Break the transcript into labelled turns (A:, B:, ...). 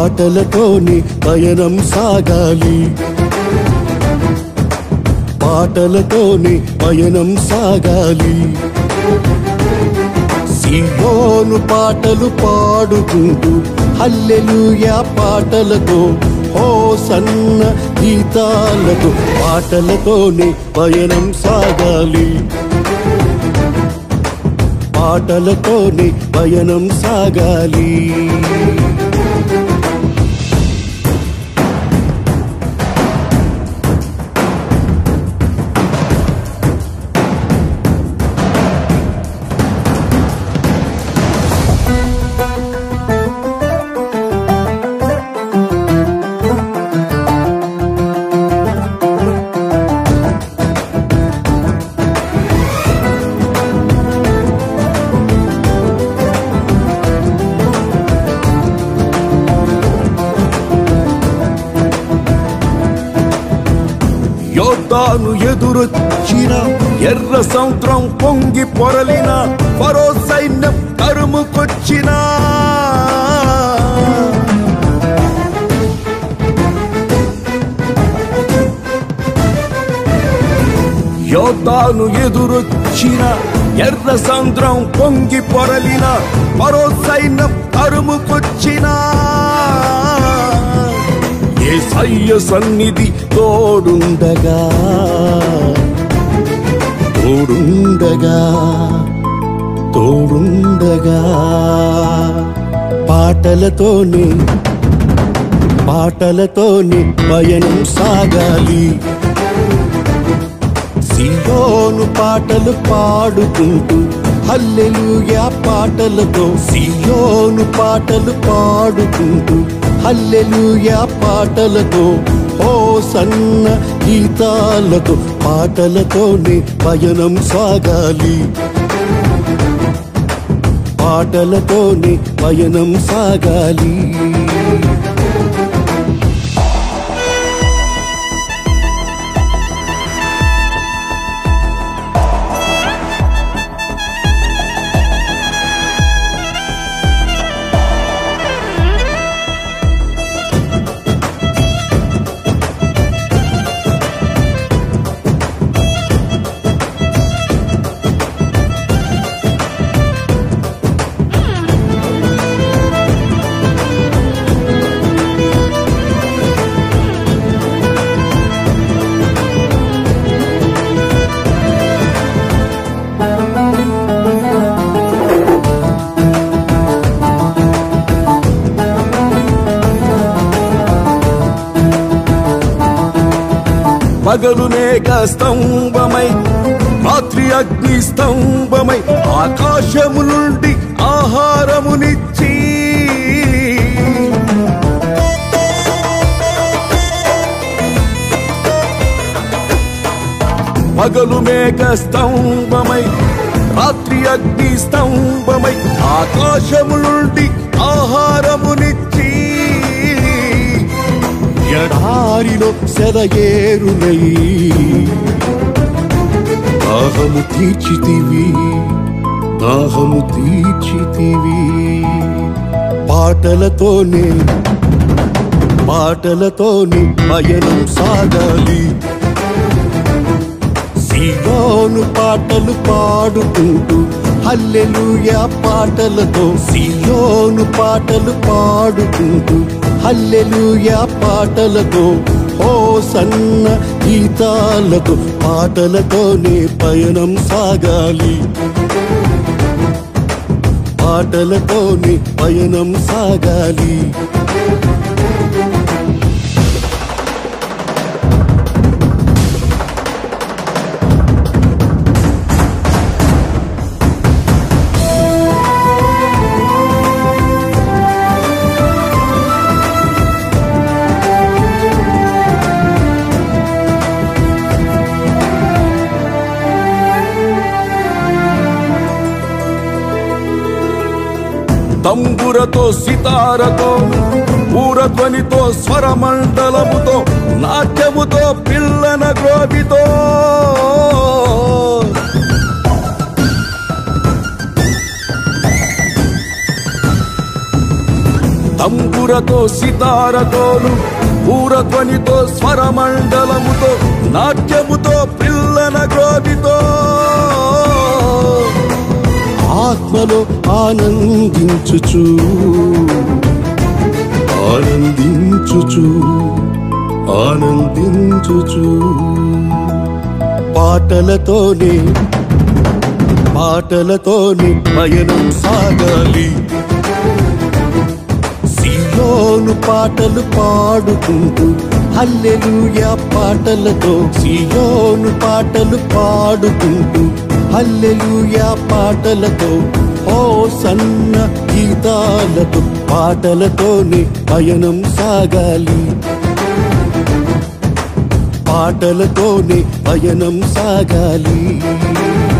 A: పాటలతోని పయనం సాగాలి పాటలతోని పయనం సాగాలి సియోను పాటలు పాడుకుంటూ హల్లెలూయా పాటలతో ఓ సన్న గీతాలతో పాటలతోనే పయనం సాగాలి పాటలతోనే పయనం సాగాలి యోద్ధాను ఎదురొచ్చిన ఎర్ర సముద్రం పొంగి పొరలిన పరో సైన్యం తరుముకొచ్చిన యోద్ధాను ఎదురొచ్చిన ఎర్ర సముద్రం పొంగి పొరలిన పరో సైన్యం తరుముకొచ్చిన ఏ సయ్య సన్నిధి తోడుండగా తోడుండగా తోడుండగా పాటలతోనే పాటలతోనే పయనం సాగాలి సియోను పాటలు పాడుకుంటూ హల్లెలూయా పాటలతో సియోను పాటలు పాడుకుంటూ హల్లెలూయా పాటలతో ఓ సన్న గీతాలతో పాటలతోనే పయనం సాగాలి పాటలతోనే పయనం సాగాలి పగలు మేఘ స్తంభమై రాత్రి అగ్ని స్తంభమై ఆకాశము నుండి ఆహారమునిచ్చి పగలు మేఘ స్తంభమై రాత్రి అగ్ని స్తంభమై ఆకాశము నుండి ఆహారమునిచ్చి ఎడారిలో సెలయేరులై దాహము తీర్చితివి దాహము తీర్చితివి పాటలతోనే పాటలతోనే పయనం సాగాలి సియోను పాటలు పాడుకుంటూ హల్లెలూయా పాటలతో సియోను పాటలు పాడుకుంటూ హల్లెలూయా పాటలతో ఓ సన్న గీతాలతో పాటలతోనే పయనం సాగాలి పాటలతోనే పయనం సాగాలి తంబురతో సితారతో ఊరధ్వనితో స్వరమండలముతో నాట్యముతో పిల్లన గ్రోవితో తంబురతో సితారతో సితారతోను ఊరధ్వనితో స్వరమండలముతో నాట్యముతో పిల్లన గ్రోవితో ఆత్మలో ఆనందించుచు ఆనందించుచు ఆనందించుచు పాటలతోనే పాటలతోనే పయనం సాగాలి సియోను పాటలు పాడుకుంటూ హల్లెలూయా పాటలతో సియోను పాటలు పాడుకుంటూ హల్లెలూయా పాటలతో ఓ సన్న గీతాలతో పాటలతోనే పయనం సాగాలి పాటలతోనే పయనం సాగాలి